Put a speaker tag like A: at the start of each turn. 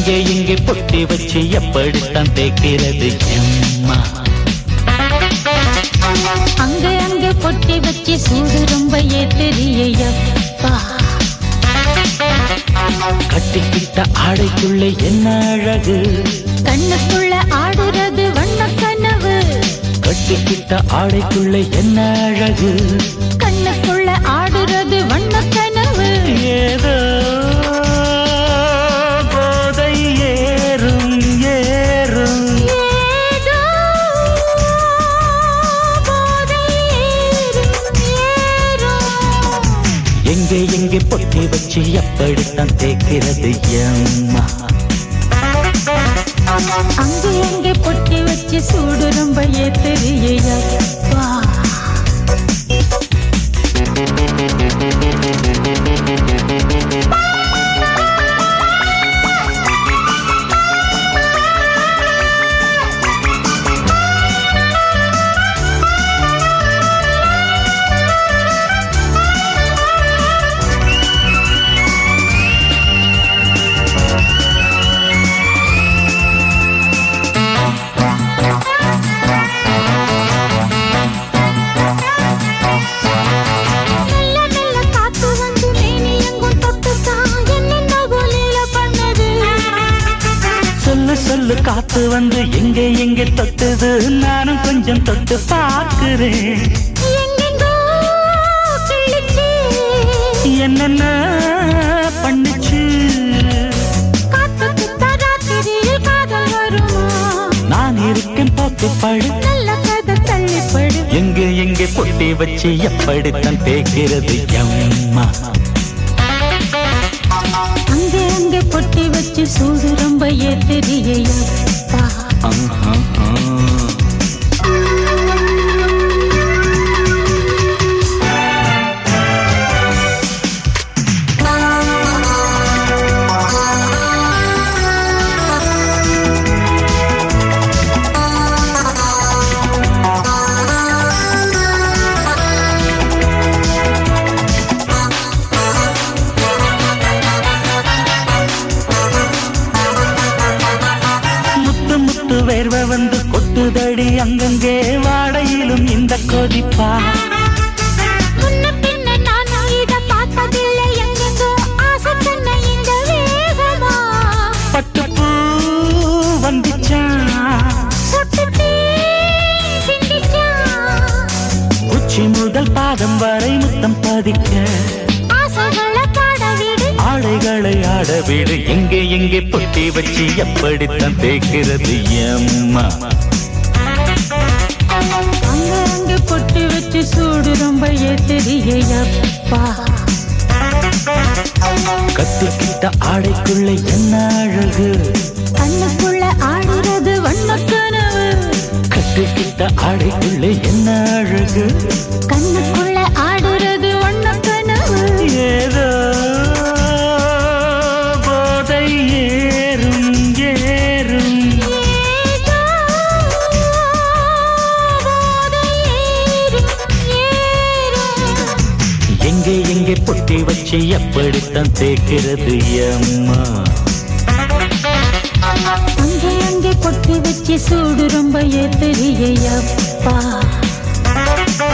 A: எங்கே எங்கே பொட்டி வச்சு எப்படித்தான் தேக்கிறது எம்மா
B: அங்க அங்க பொட்டி வச்சு சூடு ரொம்ப ஏத்தெரியப்பா
A: கட்டிக்கிட்ட ஆடைக்குள்ளே என்ன அழகு
B: கண்ணுக்குள்ள ஆடுறது வண்ண கனவு
A: கட்டிக்கிட்ட ஆடைக்குள்ளே என்ன அழகு
B: கண்ணுக்குள்ள ஆடுறது வண்ண கனவு
A: ஏதோ போதை ஏறும் ஏறும்
B: ஏதோ போதை ஏறும், ஏறும்.
A: எங்கே எங்கே பொட்டி வச்சு எப்படித்தான் தேக்கிறது எம்மா
B: அங்கே அங்கே பொட்டி வச்சு சூடு ரொம்ப ஏத்தெரியப்பா நல்ல நல்ல காத்து வந்து மேனி எங்கும் தொட்டுத்தான் என்னென்ன போலீல பண்ணது
A: சொல்லு சொல்லு காத்து வந்து எங்கே எங்கே தொட்டுது நானும் கொஞ்சம் தொட்டு பார்க்கிறேன்
B: எங்கெங்கோ கிழிச்சு
A: என்னென்ன பண்ணுச்சு
B: காத்துக்கு தராத்திரியில் காதல் வருமா
A: நான் இருக்கேன் பார்த்து படு
B: நல்ல கதை தள்ளிப்படு
A: எங்கே எங்கே பொட்டி வச்சு எப்படித்தான் தேக்கிறது எம்மா
B: அங்கே அங்கே பொட்டி வச்சு சூடு ரொம்ப ஏத்தெரியப்பா
A: ஆஹா, ஆ. முத்து முத்து வேர்வை வந்து கொட்டுதடி அங்கங்கே வாடையிலும் இந்த கொதிப்பா
B: முன்ன பின்ன நானும் இத பார்த்ததில்லை எங்கெங்கோ ஆசை சொன்ன இந்த வேகமா
A: பட்டுப்பூ வந்துச்சான்
B: சொட்டுத்தீ சிந்திச்சான்
A: உச்சி முதல் பாதம் வரை முத்தம் பதிக்க
B: ஆசைகளை பாட விடு
A: ஆடைகளை ஆட விடு எங்கே எங்கே பொட்டி வச்சு எப்படித்தான் தேய்க்கிறது எம்மா
B: அங்க அங்க பொட்டி வச்சு சூடு ரொம்ப ஏத்தெரியப்பா
A: கத்திக்கிட்ட ஆடைக்குள்ள என்ன அழகு
B: கண்ணுக்குள்ள ஆடுறது வண்ணக்கனவு
A: கத்திக்கிட்ட ஆடைக்குள்ள என்ன அழகு
B: கண்ணுக்குள்ள ஆடுறது வண்ணக்கனவு
A: ஏதோ போதை ஏறும் ஏறும்
B: ஏதோ போதை ஏறும், ஏறும்.
A: எங்கே எங்கே பொட்டி வச்சு எப்படித்தான் தேய்க்கிறது எம்மா
B: அங்கே அங்கே பொட்டி வச்சு சூடு ரொம்ப ஏத்தெரியப்பா